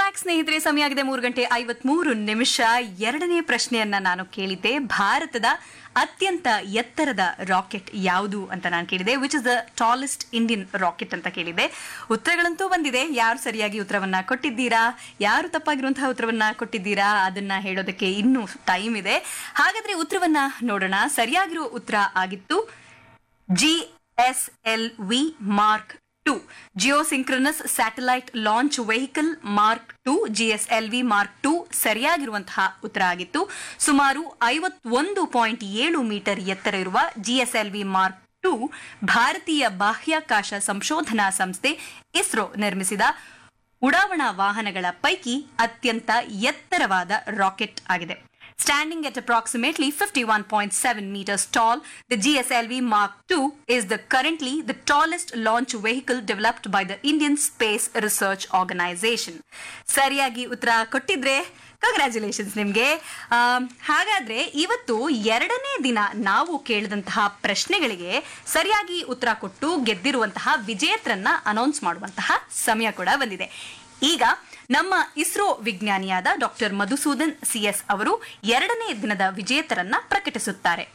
Back ಸ್ನೇಹಿತರೆ ಸಮಯ ಆಗಿದೆ ಮೂರು ಗಂಟೆ ಐವತ್ಮೂರು ನಿಮಿಷ ಎರಡನೇ ಪ್ರಶ್ನೆಯನ್ನ ನಾನು ಕೇಳಿದ್ದೆ ಭಾರತದ ಅತ್ಯಂತ ಎತ್ತರದ ರಾಕೆಟ್ ಯಾವುದು ಅಂತ ನಾನು ಕೇಳಿದೆ which is the tallest Indian rocket ಅಂತ ಕೇಳಿದೆ ಉತ್ತರಗಳಂತೂ ಬಂದಿದೆ ಯಾರು ಸರಿಯಾಗಿ ಉತ್ತರವನ್ನ ಕೊಟ್ಟಿದ್ದೀರಾ ಯಾರು ತಪ್ಪಾಗಿರುವಂತಹ ಉತ್ತರವನ್ನ ಕೊಟ್ಟಿದ್ದೀರಾ ಅದನ್ನ ಹೇಳೋದಕ್ಕೆ ಇನ್ನೂ ಟೈಮ್ ಇದೆ ಹಾಗಾದ್ರೆ ಉತ್ತರವನ್ನ ನೋಡೋಣ ಸರಿಯಾಗಿರುವ ಉತ್ತರ ಆಗಿತ್ತು G S L V mark two geosynchronous satellite launch vehicle mark two GSLV mark two ಸರಿಯಾಗಿರುವಂತಹ ಉತ್ತರ ಆಗಿತ್ತು ಸುಮಾರು ಐವತ್ತೊಂದು ಪಾಯಿಂಟ್ ಏಳು ಮೀಟರ್ ಎತ್ತರ ಇರುವ ಜಿಎಸ್ಎಲ್ವಿ ಮಾರ್ಕ್ ಟು ಭಾರತೀಯ ಬಾಹ್ಯಾಕಾಶ ಸಂಶೋಧನಾ ಸಂಸ್ಥೆ ಇಸ್ರೋ ನಿರ್ಮಿಸಿದ ಉಡಾವಣಾ ವಾಹನಗಳ ಪೈಕಿ ಅತ್ಯಂತ ಎತ್ತರವಾದ ರಾಕೆಟ್ ಆಗಿದೆ Standing at approximately 51.7 meters tall, the GSLV Mark II is the currently the tallest launch vehicle developed by the Indian Space Research Organization. ಸರಿಯಾಗಿ ಉತ್ತರ ಕೊಟ್ಟಿದ್ರೆ ಕಂಗ್ರ್ಯಾಚುಲೇಷನ್ಸ್ ನಿಮಗೆ ಹಾಗಾದ್ರೆ ಇವತ್ತು ಎರಡನೇ ದಿನ ನಾವು ಕೇಳಿದಂತಹ ಪ್ರಶ್ನೆಗಳಿಗೆ ಸರಿಯಾಗಿ ಉತ್ತರ ಕೊಟ್ಟು ಗೆದ್ದಿರುವಂತಹ ವಿಜೇತರನ್ನ ಅನೌನ್ಸ್ ಮಾಡುವಂತಹ ಸಮಯ ಕೂಡ ಬಂದಿದೆ ಈಗ ನಮ್ಮ ಇಸ್ರೋ ವಿಜ್ಞಾನಿಯಾದ ಡಾಕ್ಟರ್ ಮಧುಸೂದನ್ ಸಿಎಸ್ ಅವರು ಎರಡನೇ ದಿನದ ವಿಜೇತರನ್ನ ಪ್ರಕಟಿಸುತ್ತಾರೆ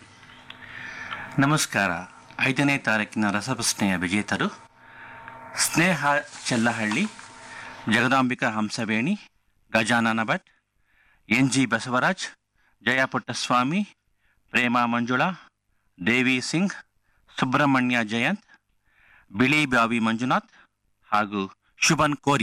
ನಮಸ್ಕಾರ ಐದನೇ ತಾರೀಕಿನ ರಸಪ್ರಶ್ನೆಯ ವಿಜೇತರು ಸ್ನೇಹ ಚೆಲ್ಲಹಳ್ಳಿ ಜಗದಾಂಬಿಕಾ ಹಂಸವೇಣಿ ಗಜಾನನ ಭಟ್ ಎನ್ ಜಿ ಬಸವರಾಜ್ ಜಯ ಪುಟ್ಟಸ್ವಾಮಿ ಪ್ರೇಮಾ ಮಂಜುಳಾ ದೇವಿ ಸಿಂಗ್ ಸುಬ್ರಹ್ಮಣ್ಯ ಜಯಂತ್ ಬಿಳಿ ಬಾವಿ ಮಂಜುನಾಥ್ ಹಾಗೂ ಶುಭನ್ ಕೋರಿ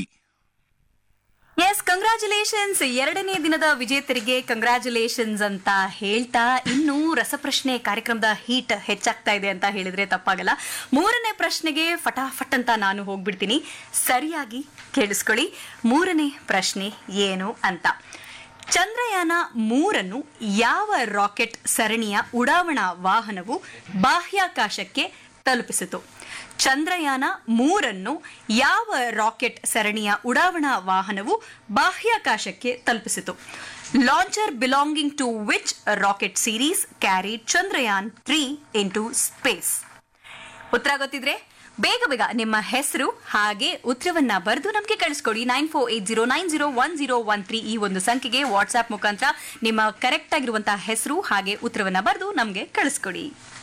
ಎಸ್ ಕಂಗ್ರ್ಯಾಚುಲೇಷನ್ಸ್ ಎರಡನೇ ದಿನದ ವಿಜೇತರಿಗೆ ಕಂಗ್ರ್ಯಾಚುಲೇಷನ್ಸ್ ಅಂತ ಹೇಳ್ತಾ ಇನ್ನು ರಸಪ್ರಶ್ನೆ ಕಾರ್ಯಕ್ರಮದ ಹೀಟ್ ಹೆಚ್ಚಾಗ್ತಾ ಇದೆ ಅಂತ ಹೇಳಿದ್ರೆ ತಪ್ಪಾಗಲ್ಲ ಮೂರನೇ ಪ್ರಶ್ನೆಗೆ ಫಟಾಫಟ್ ಅಂತ ನಾನು ಹೋಗ್ಬಿಡ್ತೀನಿ ಸರಿಯಾಗಿ ಕೇಳಿಸ್ಕೊಳ್ಳಿ ಮೂರನೇ ಪ್ರಶ್ನೆ ಏನು ಅಂತ ಚಂದ್ರಯಾನ ಮೂರನ್ನು ಯಾವ ರಾಕೆಟ್ ಸರಣಿಯ ಉಡಾವಣಾ ವಾಹನವು ಬಾಹ್ಯಾಕಾಶಕ್ಕೆ ತಲುಪಿಸಿತು ಚಂದ್ರಯಾನ ಮೂರನ್ನು ಯಾವ ರಾಕೆಟ್ ಸರಣಿಯ ಉಡಾವಣಾ ವಾಹನವು ಬಾಹ್ಯಾಕಾಶಕ್ಕೆ ತಲುಪಿಸಿತು launcher belonging to which rocket series carried Chandrayaan three into space ಉತ್ತರ ಗೊತ್ತಿದ್ರೆ ಬೇಗ ಬೇಗ ನಿಮ್ಮ ಹೆಸರು ಹಾಗೆ ಉತ್ತರವನ್ನ ಬರೆದು ನಮಗೆ ಕಳಿಸ್ಕೊಡಿ nine four eight zero nine zero one zero one three ಈ ಒಂದು ಸಂಖ್ಯೆಗೆ ವಾಟ್ಸ್ಆಪ್ ಮುಖಾಂತರ ನಿಮ್ಮ ಕರೆಕ್ಟ್ ಆಗಿರುವಂತಹ ಹೆಸರು ಹಾಗೆ ಉತ್ತರವನ್ನ ಬರೆದು ನಮಗೆ ಕಳಿಸ್ಕೊಡಿ